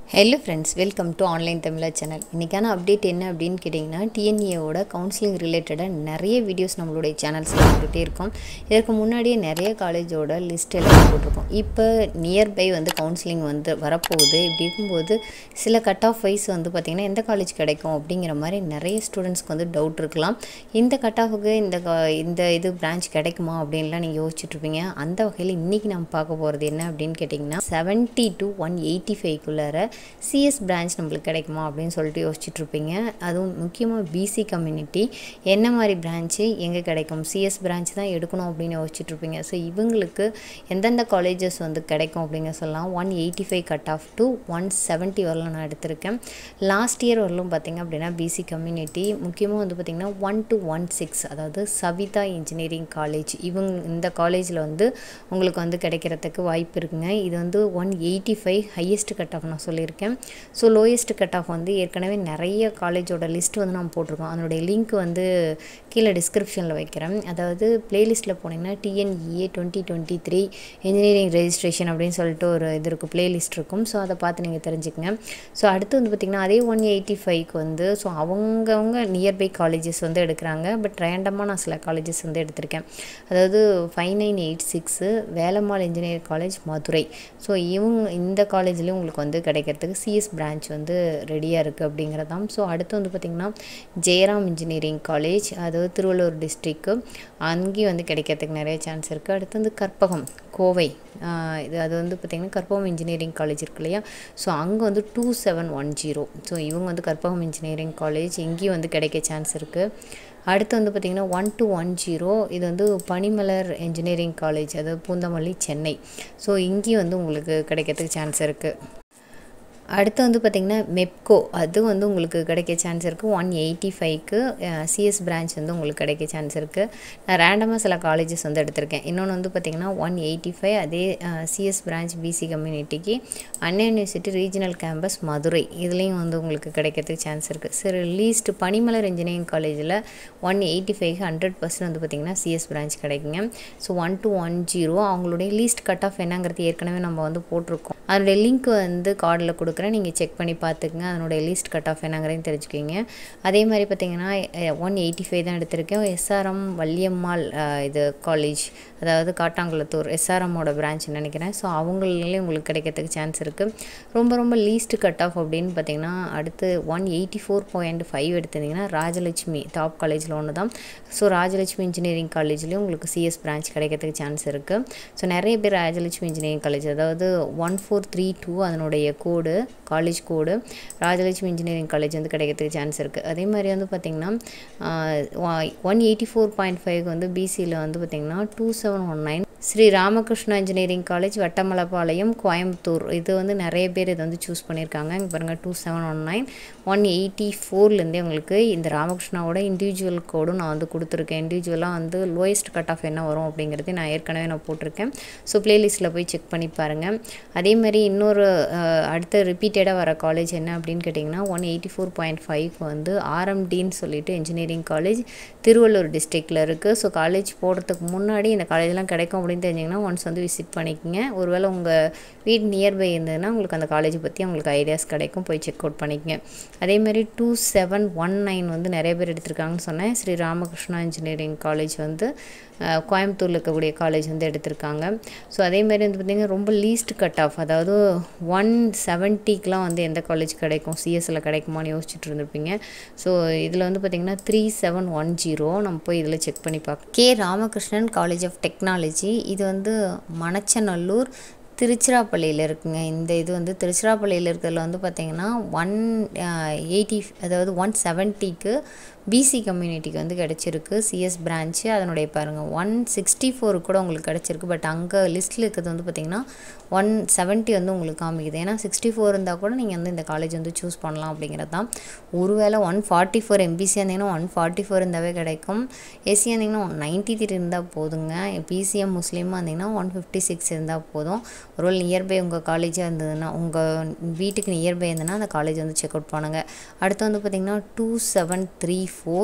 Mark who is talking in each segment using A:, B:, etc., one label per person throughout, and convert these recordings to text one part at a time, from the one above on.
A: hello friends welcome to online Tamizha channel இன்றைக்கான update என்ன அப்படின்னு கேட்டிங்கன்னா டிஎன்ஏவோட கவுன்சிலிங் ரிலேட்டடாக நிறைய வீடியோஸ் நம்மளுடைய சேனல்ஸில் வந்துகிட்டே இருக்கோம் இதற்கு முன்னாடியே நிறைய காலேஜோட லிஸ்ட் எல்லாம் போட்டிருக்கோம் இப்போ நியர்பை வந்து கவுன்சிலிங் வந்து வரப்போகுது இப்படி இருக்கும்போது சில கட் ஆஃப் வைஸ் வந்து பார்த்திங்கன்னா எந்த காலேஜ் கிடைக்கும் அப்படிங்கிற மாதிரி நிறைய ஸ்டூடெண்ட்ஸ்க்கு வந்து டவுட் இருக்கலாம் இந்த கட் ஆஃபுக்கு இந்த கா- இந்த இது பிரான்ச் கிடைக்குமா அப்படின்லாம் நீங்கள் யோசிச்சுட்ருப்பீங்க அந்த வகையில் இன்றைக்கி நம்ம பார்க்க போகிறது என்ன அப்படின்னு கேட்டிங்கன்னா செவன்ட்டி டு ஒன் எயிட்டி ஃபைவ்க்குள்ளார சிஎஸ் பிரான்ச் நம்மளுக்கு கிடைக்குமா அப்படின்னு சொல்லிட்டு யோசிச்சுட்டு இருப்பீங்க அதுவும் முக்கியமாக பிசி கம்யூனிட்டி என்ன மாதிரி பிரான்ச்சு எங்கே கிடைக்கும் சிஎஸ் பிரான்ச் தான் எடுக்கணும் அப்படின்னு யோசிச்சுட்டு இருப்பீங்க ஸோ இவங்களுக்கு எந்தெந்த காலேஜஸ் வந்து கிடைக்கும் அப்படிங்க சொல்லலாம் one eighty five cut off to one seventy வரலாம் நான் எடுத்திருக்கேன் லாஸ்ட் இயர் வரலும் பார்த்தீங்க அப்படின்னா பிசி கம்யூனிட்டி முக்கியமாக வந்து பார்த்திங்கன்னா ஒன் டு ஒன் சிக்ஸ் அதாவது சவிதா இன்ஜினியரிங் காலேஜ் இவங்க இந்த காலேஜில் வந்து உங்களுக்கு வந்து கிடைக்கிறதுக்கு வாய்ப்பு இருக்குங்க இது வந்து one eighty five highest cut off நான் சொல்லியிருக்கேன் ஸோ லோயஸ்ட் கட் ஆஃப் வந்து ஏற்கனவே நிறைய காலேஜோட லிஸ்ட் வந்து நான் போட்டிருக்கோம் அதனுடைய லிங்க் வந்து கீழே டிஸ்கிரிப்ஷனில் வைக்கிறேன் அதாவது பிளேலிஸ்ட்டில் போனீங்கன்னா TNEA twenty twenty three engineering registration அப்படின்னு சொல்லிட்டு ஒரு இது இருக்கும் பிளேலிஸ்ட் இருக்கும் ஸோ அதை பார்த்து நீங்கள் தெரிஞ்சுக்கங்க ஸோ அடுத்து வந்து பார்த்திங்கன்னா அதே ஒன் எயிட்டி ஃபைவ்க்கு வந்து ஸோ அவங்கவுங்க நியர்பை காலேஜஸ் வந்து எடுக்கிறாங்க பட் ரேண்டமாக நான் சில காலேஜஸ் வந்து எடுத்திருக்கேன் அதாவது five nine eight six Velammal engineering college Madurai so இவங்க இந்த காலேஜ்லேயும் உங்களுக்கு வந்து கிடைக்கிறதுக்கு சிஎஸ் பிரான்ச் வந்து ரெடியாக இருக்குது அப்படிங்கிறதாம் ஸோ அடுத்து வந்து பார்த்திங்கன்னா ஜெயராம் இன்ஜினியரிங் காலேஜ் அதாவது திருவள்ளூர் டிஸ்ட்ரிக்கு அங்கேயும் வந்து கிடைக்கிறதுக்கு நிறைய சான்ஸ் இருக்குது அடுத்து வந்து கற்பகம் கோவை ஆஹ் இது அது வந்து பார்த்திங்கன்னா கற்பகம் இன்ஜினியரிங் காலேஜ் இருக்கு இல்லையா ஸோ அங்கே வந்து two seven one zero so இவங்க வந்து கற்பகம் இன்ஜினியரிங் காலேஜ் இங்கேயும் வந்து கிடைக்க சான்ஸ் இருக்குது அடுத்து வந்து பார்த்திங்கன்னா ஒன் டூ ஒன் ஜீரோ இது வந்து பனிமலர் இன்ஜினியரிங் காலேஜ் அதாவது பூந்தமல்லி சென்னை ஸோ இங்கேயும் வந்து உங்களுக்கு கிடைக்கிறதுக்கு சான்ஸ் இருக்குது அடுத்து வந்து பார்த்திங்கன்னா மெப்கோ அது வந்து உங்களுக்கு கிடைக்க சான்ஸ் இருக்குது ஒன் எயிட்டி ஃபைவ்க்கு சிஎஸ் பிரான்ச் வந்து உங்களுக்கு கிடைக்க சான்ஸ் இருக்குது நான் ரேண்டமாக சில காலேஜஸ் வந்து எடுத்திருக்கேன் இன்னொன்று வந்து பார்த்திங்கன்னா ஒன் எயிட்டி ஃபைவ் அதே சிஎஸ் பிரான்ச் பிசி கம்யூனிட்டிக்கு Anna university regional campus Madurai இதுலேயும் வந்து உங்களுக்கு கிடைக்கிறதுக்கு சான்ஸ் இருக்குது சரி லீஸ்ட் பனிமலர் இன்ஜினியரிங் காலேஜில் one eighty five hundred percent வந்து பார்த்திங்கன்னா சிஎஸ் பிரான்ச் கிடைக்குங்க so one two one zero அவங்களுடைய லீஸ்ட் கட் ஆஃப் என்னங்கிறது ஏற்கனவே நம்ம வந்து போட்டிருக்கோம் அதனுடைய லிங்க் வந்து கார்டில் கொடுக்குறேன் நீங்கள் செக் பண்ணி பார்த்துக்குங்க அதனுடைய லிஸ்ட் கட் ஆஃப் என்னங்கிறதையும் தெரிஞ்சுக்கிங்க அதே மாதிரி பார்த்தீங்கன்னா ஒன் எயிட்டி ஃபைவ் தான் எடுத்திருக்கேன் எஸ்ஆர்எம் வள்ளியம்மாள் அஹ், இது காலேஜ் அதாவது காட்டாங்குளத்தூர் எஸ்ஆர்எம்மோட பிரான்ச் நினைக்கிறேன் ஸோ அவங்களே உங்களுக்கு கிடைக்கிறதுக்கு சான்ஸ் இருக்குது ரொம்ப ரொம்ப லீஸ்ட் கட் ஆஃப் அப்படின்னு பார்த்தீங்கன்னா அடுத்து one eighty four point five எடுத்திருந்தீங்கன்னா ராஜலட்சுமி டாப் காலேஜில் ஒன்று தான் ஸோ ராஜலட்சுமி இன்ஜினியரிங் காலேஜ்லேயும் உங்களுக்கு சிஎஸ் பிரான்ச் கிடைக்கிறதுக்கு சான்ஸ் இருக்குது ஸோ நிறைய பேர் ராஜலட்சுமி இன்ஜினியரிங் காலேஜ் அதாவது ஒன் ஃபோர் த்ரீ டூ அதனுடைய code college code Rajalakshmi engineering college வந்து கிடைக்கிறதுக்கு சான்ஸ் இருக்குது அதே மாதிரி வந்து பார்த்திங்கன்னா one eighty four point five வந்து பிசியில் வந்து பார்த்திங்கன்னா two seven one nine Sri Ramakrishna engineering college Vattamalaipalayam Coimbatore இது வந்து நிறைய பேர் இதை வந்து சூஸ் பண்ணியிருக்காங்க இங்கே பாருங்கள் two seven one nine one eighty ஃபோர்லேருந்தே உங்களுக்கு இந்த ராமகிருஷ்ணாவோட இண்டிவிஜுவல் கோடும் நான் வந்து கொடுத்துருக்கேன் இண்டிவிஜுவலாக வந்து லோயஸ்ட் கட் ஆஃப் என்ன வரும் அப்படிங்கிறது நான் ஏற்கனவே நான் போட்டிருக்கேன் ஸோ ப்ளேலிஸ்ட்டில் போய் செக் பண்ணி பாருங்கள் அதே மாதிரி இன்னொரு அஹ், அடுத்த ரிப்பீட்டடாக வர காலேஜ் என்ன அப்படின்னு கேட்டிங்கன்னா one eighty four point five வந்து ஆர்எம்டின்னு சொல்லிட்டு இன்ஜினியரிங் காலேஜ் திருவள்ளூர் டிஸ்ட்ரிக்டில் இருக்குது ஸோ காலேஜ் போடுறதுக்கு முன்னாடி இந்த காலேஜ்லாம் கிடைக்கும் அப்படின்னு தெரிஞ்சிங்கன்னா ஒன்ஸ் வந்து விசிட் பண்ணிக்கோங்க ஒருவேளை உங்கள் வீடு நியர்பை இருந்ததுன்னா உங்களுக்கு அந்த காலேஜ் பற்றி உங்களுக்கு ஐடியாஸ் கிடைக்கும் போய் செக் அவுட் பண்ணிக்கங்க அதே மாதிரி டூ செவன் ஒன் நைன் வந்து நிறைய பேர் எடுத்திருக்காங்கன்னு சொன்னேன் ஸ்ரீ ராமகிருஷ்ணா இன்ஜினியரிங் காலேஜ் வந்து அஹ், கோயம்புத்தூரில் இருக்கக்கூடிய காலேஜ் வந்து எடுத்திருக்காங்க ஸோ அதே மாதிரி வந்து பார்த்திங்கன்னா ரொம்ப லீஸ்ட் கட் ஆஃப் அதாவது ஒன் செவன்ட்டிக்கெலாம் வந்து எந்த காலேஜ் கிடைக்கும் சிஎஸ்சில் கிடைக்குமான்னு யோசிச்சுட்டு இருந்திருப்பீங்க ஸோ இதில் வந்து பார்த்திங்கன்னா த்ரீ செவன் ஒன் ஜீரோ நம்ம போய் இதில் செக் பண்ணி பார்க்கலாம் K Ramakrishnan college of technology இது வந்து மணச்சநல்லூர் திருச்சிராப்பள்ளியில் இருக்குங்க இந்த இது வந்து திருச்சிராப்பள்ளியில் இருக்கிறதுல வந்து பார்த்திங்கன்னா ஒன் எயிட்டி அதாவது ஒன் செவன்ட்டிக்கு பிசி கம்யூனிட்டிக்கு வந்து கிடச்சிருக்கு சிஎஸ் பிரான்ச்சு அதனுடைய பாருங்கள் ஒன் சிக்ஸ்டி ஃபோர் கூட உங்களுக்கு கிடச்சிருக்கு பட் அங்கே லிஸ்ட்டில் இருக்கிறது வந்து பார்த்திங்கன்னா ஒன் செவன்ட்டி வந்து உங்களுக்கு காமிக்குது ஏன்னா சிக்ஸ்டி ஃபோர் இருந்தால் கூட நீங்கள் வந்து இந்த காலேஜ் வந்து சூஸ் பண்ணலாம் அப்படிங்கிறது தான் ஒருவேளை ஒன் ஃபார்ட்டி ஃபோர் எம்பிசி இருந்தீங்கன்னா ஒன் ஃபார்ட்டி ஃபோர் இருந்தாவே கிடைக்கும் எஸ்சி இருந்தீங்கன்னா ஒன் நைன்ட்டி த்ரீ இருந்தால் போதுங்க பிசிஎம் முஸ்லீமாக இருந்தீங்கன்னா ஒன் ஃபிஃப்டி சிக்ஸ் இருந்தால் போதும் ஒருவேளை நியர்பை உங்கள் காலேஜாக இருந்ததுன்னா உங்கள் வீட்டுக்கு நியர்பை இருந்ததுன்னா அந்த காலேஜ் வந்து செக் அவுட் பண்ணுங்கள் அடுத்து வந்து பார்த்திங்கன்னா two seven three four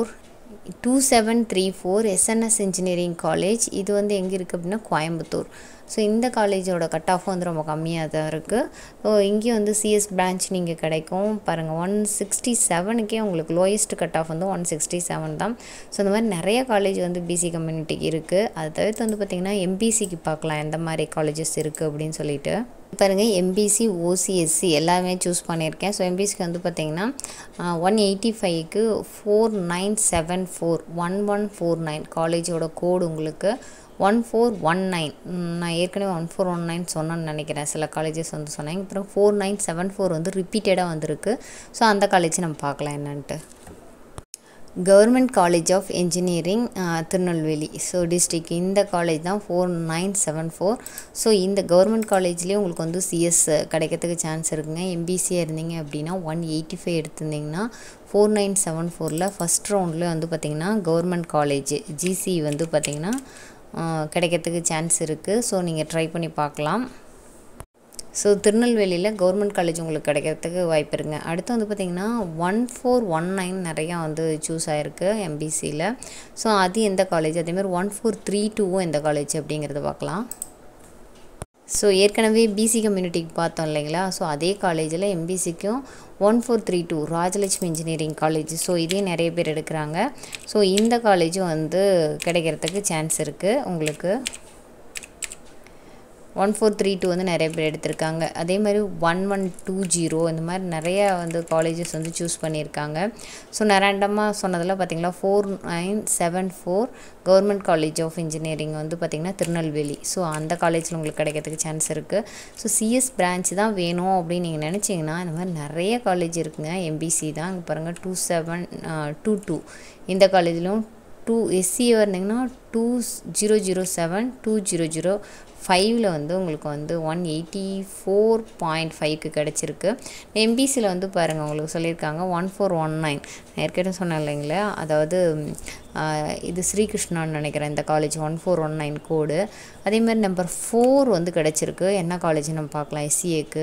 A: two seven three four SNS engineering college இது வந்து எங்கே இருக்குது அப்படின்னா கோயம்புத்தூர் ஸோ இந்த காலேஜோட கட் ஆஃப் வந்து ரொம்ப கம்மியாக தான் இருக்குது ஸோ இங்கேயும் வந்து சிஎஸ் பிரான்ச் நீங்கள் கிடைக்கும் பாருங்கள் ஒன் சிக்ஸ்டி செவனுக்கே உங்களுக்கு லோயஸ்ட் கட் ஆஃப் வந்து ஒன் சிக்ஸ்டி செவன் தான் ஸோ இந்த மாதிரி நிறைய காலேஜ் வந்து பிசி கம்யூனிட்டிக்கு இருக்குது அதை தவிர்த்து வந்து பார்த்திங்கன்னா எம்பிசிக்கு பார்க்கலாம் எந்த மாதிரி காலேஜஸ் இருக்குது அப்படின்னு சொல்லிட்டு பாருங்கள் எம்பிசி ஓசிஎஸ்சி எல்லாமே சூஸ் பண்ணியிருக்கேன் ஸோ எம்பிசிக்கு வந்து பார்த்திங்கன்னா ஒன் எயிட்டி ஃபைவ்க்கு four nine seven four one one four nine காலேஜோட கோடு உங்களுக்கு ஒன் ஃபோர் ஒன் நைன் நான் ஏற்கனவே ஒன் ஃபோர் ஒன் நைன் சொன்னேன்னு நினைக்கிறேன் சில காலேஜஸ் வந்து சொன்னேன் அப்புறம் ஃபோர் நைன் செவன் ஃபோர் வந்து ரிப்பீட்டடாக வந்திருக்கு ஸோ அந்த காலேஜ் நம்ம பார்க்கலாம் என்னன்ட்டு government college of engineering Tirunelveli so district இந்த காலேஜ் தான் four nine seven four so இந்த கவர்மெண்ட் காலேஜ்லேயே உங்களுக்கு வந்து சிஎஸ் கிடைக்கிறதுக்கு சான்ஸ் இருக்குங்க எம்பிசியாக இருந்தீங்க அப்படின்னா ஒன் எயிட்டி ஃபைவ் எடுத்திருந்தீங்கன்னா ஃபோர் நைன் செவன் ஃபோரில் ஃபஸ்ட் ரவுண்டில் வந்து பார்த்திங்கன்னா கவர்மெண்ட் காலேஜ் ஜிசி வந்து பார்த்திங்கன்னா கிடைக்கிறதுக்கு சான்ஸ் இருக்குது ஸோ நீங்கள் ட்ரை பண்ணி பார்க்கலாம் ஸோ திருநெல்வேலியில் கவர்மெண்ட் காலேஜ் உங்களுக்கு கிடைக்கிறதுக்கு வாய்ப்பு இருக்குங்க அடுத்து வந்து பார்த்திங்கன்னா ஒன் ஃபோர் ஒன் நைன் நிறையா வந்து சூஸ் ஆகிருக்கு எம்பிசியில் ஸோ அது எந்த காலேஜ் அதேமாதிரி ஒன் ஃபோர் த்ரீ டூவும் எந்த காலேஜ் அப்படிங்கிறத பார்க்கலாம் ஸோ ஏற்கனவே பிசி கம்யூனிட்டிக்கு பார்த்தோம் இல்லைங்களா ஸோ அதே காலேஜில் எம்பிசிக்கும் one four three two Rajalakshmi engineering college so இதே நிறைய பேர் எடுக்கிறாங்க ஸோ இந்த காலேஜும் வந்து கிடைக்கிறதுக்கு சான்ஸ் இருக்குது உங்களுக்கு ஒன் ஃபோர் த்ரீ டூ வந்து நிறைய பேர் எடுத்திருக்காங்க அதே மாதிரி ஒன் ஒன் டூ ஜீரோ இந்த மாதிரி நிறையா வந்து காலேஜஸ் வந்து சூஸ் பண்ணியிருக்காங்க ஸோ நான் ரேண்டமாக சொன்னதில் பார்த்தீங்களா four nine seven four government college of engineering வந்து பார்த்திங்கன்னா திருநெல்வேலி ஸோ அந்த காலேஜில் உங்களுக்கு கிடைக்கிறதுக்கு சான்ஸ் இருக்குது ஸோ சிஎஸ் பிரான்ச் தான் வேணும் அப்படின்னு நீங்கள் நினச்சிங்கன்னா இந்த மாதிரி நிறைய காலேஜ் இருக்குங்க எம்பிசி தான் இங்கே பாருங்கள் டூ செவன் டூ டூ இந்த காலேஜிலும் டூ எஸ்சியாக இருந்தீங்கன்னா two zero zero seven two zero zero ஃபைவ்ல வந்து உங்களுக்கு வந்து ஒன் எயிட்டி ஃபோர் பாயிண்ட் ஃபைவ்க்கு கிடச்சிருக்கு எம்பிசியில் வந்து பாருங்கள் உங்களுக்கு சொல்லியிருக்காங்க ஒன் ஃபோர் ஒன் நைன் ஏற்கனவே சொன்னேன் இல்லைங்களா அதாவது இது ஸ்ரீகிருஷ்ணான்னு நினைக்கிறேன் இந்த college one four one nine code அதேமாதிரி நம்பர் ஃபோர் வந்து கிடச்சிருக்கு என்ன காலேஜ் நம்ம பார்க்கலாம் எஸ்சிஏக்கு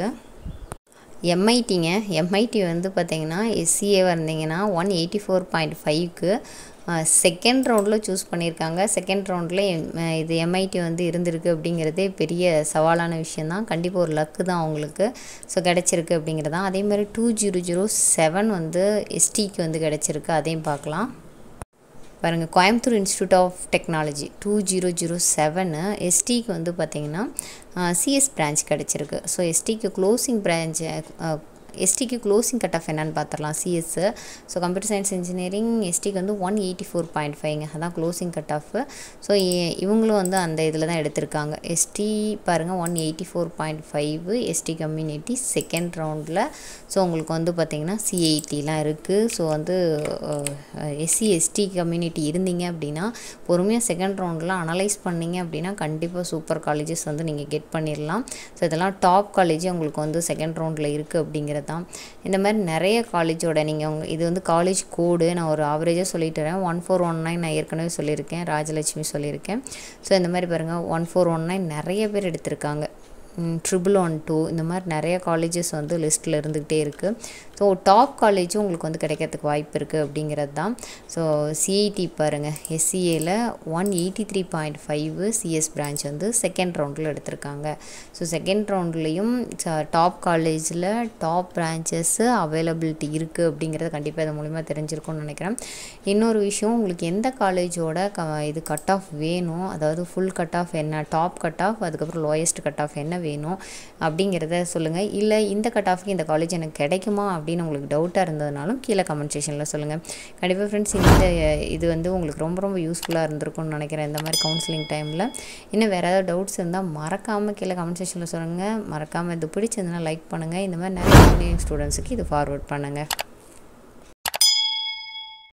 A: எம்ஐடிங்க எம்ஐடி வந்து பார்த்தீங்கன்னா எஸ்சிஏவாக இருந்தீங்கன்னா ஒன் எயிட்டி ஃபோர் பாயிண்ட் ஃபைவ்க்கு செகண்ட் ரவுண்டில் சூஸ் பண்ணியிருக்காங்க செகண்ட் ரவுண்டில் இது எம்ஐடி வந்து இருந்திருக்கு அப்படிங்கிறதே பெரிய சவாலான விஷயந்தான் கண்டிப்பாக ஒரு லக்கு தான் அவங்களுக்கு ஸோ கிடச்சிருக்கு அப்படிங்கிறதான் அதே மாதிரி டூ ஜீரோ ஜீரோ செவன் வந்து எஸ்டிக்கு வந்து கிடச்சிருக்கு அதையும் பார்க்கலாம் பாருங்கள் Coimbatore institute of technology two zero zero seven எஸ்டிக்கு வந்து பார்த்திங்கன்னா சிஎஸ் பிரான்ச் கிடச்சிருக்கு ஸோ எஸ்டிக்கு க்ளோசிங் பிரான்ச்சு எஸ்டிக்கு க்ளோசிங் கட் ஆஃப் என்னன்னு பார்த்துடலாம் CS so computer science engineering எஸ்டிக்கு வந்து ஒன் எயிட்டி ஃபோர் பாயிண்ட் ஃபைவ்ங்க அதான் க்ளோசிங் கட் ஆஃப் ஸோ இவங்களும் வந்து அந்த இதில் தான் எடுத்திருக்காங்க எஸ்டி பாருங்கள் one eighty four point five ST community second ரவுண்டில் ஸோ உங்களுக்கு வந்து பார்த்திங்கன்னா சிஐடிலாம் இருக்குது ஸோ வந்து எஸ்சி எஸ்டி கம்யூனிட்டி இருந்தீங்க அப்படின்னா பொறுமையாக செகண்ட் ரவுண்டில் அனலைஸ் பண்ணிங்க அப்படின்னா கண்டிப்பாக சூப்பர் காலேஜஸ் வந்து நீங்கள் கெட் பண்ணிடலாம் ஸோ இதெல்லாம் டாப் காலேஜே உங்களுக்கு வந்து செகண்ட் ரவுண்டில் இருக்குது அப்படிங்கிறது தான் இந்த மாதிரி நிறைய காலேஜோட நீங்கள் உங்க இது வந்து காலேஜ் கோடு நான் ஒரு ஆவரேஜாக சொல்லிட்டு வரேன் ஒன் ஃபோர் ஒன் நைன் நான் ஏற்கனவே சொல்லியிருக்கேன் ராஜலட்சுமி சொல்லியிருக்கேன் ஸோ இந்த மாதிரி பாருங்கள் ஒன் ஃபோர் ஒன் நைன் நிறைய பேர் எடுத்திருக்காங்க ட்ரிபிள் ஒன் டூ இந்த மாதிரி நிறைய காலேஜஸ் வந்து லிஸ்ட்டில் இருந்துக்கிட்டே இருக்குது ஸோ டாப் காலேஜும் உங்களுக்கு வந்து கிடைக்கிறதுக்கு வாய்ப்பு இருக்குது அப்படிங்கிறது தான் ஸோ சிஐடி பாருங்கள் எஸ்சிஏல one eighty three point five CS branch வந்து செகண்ட் ரவுண்டில் எடுத்திருக்காங்க ஸோ செகண்ட் ரவுண்ட்லேயும் டாப் காலேஜில் டாப் பிரான்ச்சஸ்ஸு அவைலபிலிட்டி இருக்குது அப்படிங்கிறது கண்டிப்பாக இது மூலிமா தெரிஞ்சிருக்கும்னு நினைக்கிறேன் இன்னொரு விஷயம் உங்களுக்கு எந்த காலேஜோட க இது கட் ஆஃப் வேணும் அதாவது ஃபுல் கட் ஆஃப் என்ன டாப் கட் ஆஃப் அதுக்கப்புறம் லோயஸ்ட் கட் ஆஃப் என்ன வேணும் அப்படிங்கிறத சொல்லுங்கள் இல்லை இந்த கட் ஆஃப்க்கு இந்த காலேஜ் எனக்கு கிடைக்குமா அப்படின்னு உங்களுக்கு டவுட்டாக இருந்ததுனாலும் கீழே கமெண்ட் செஷனில் சொல்லுங்கள் கண்டிப்பாக ஃப்ரெண்ட்ஸ் இந்த இது வந்து உங்களுக்கு ரொம்ப ரொம்ப யூஸ்ஃபுல்லாக இருந்திருக்கும்னு நினைக்கிறேன் இந்த மாதிரி கவுன்சிலிங் டைமில் இன்னும் வேறு ஏதாவது டவுட்ஸ் இருந்தால் மறக்காமல் கீழே கமெண்ட் செஷனில் சொல்லுங்கள் மறக்காமல் இது பிடிச்சிருந்தனா லைக் பண்ணுங்கள் இந்த மாதிரி நிறைய இன்ஜினியரிங் ஸ்டூடெண்ட்ஸுக்கு இது ஃபார்வர்ட் பண்ணுங்கள்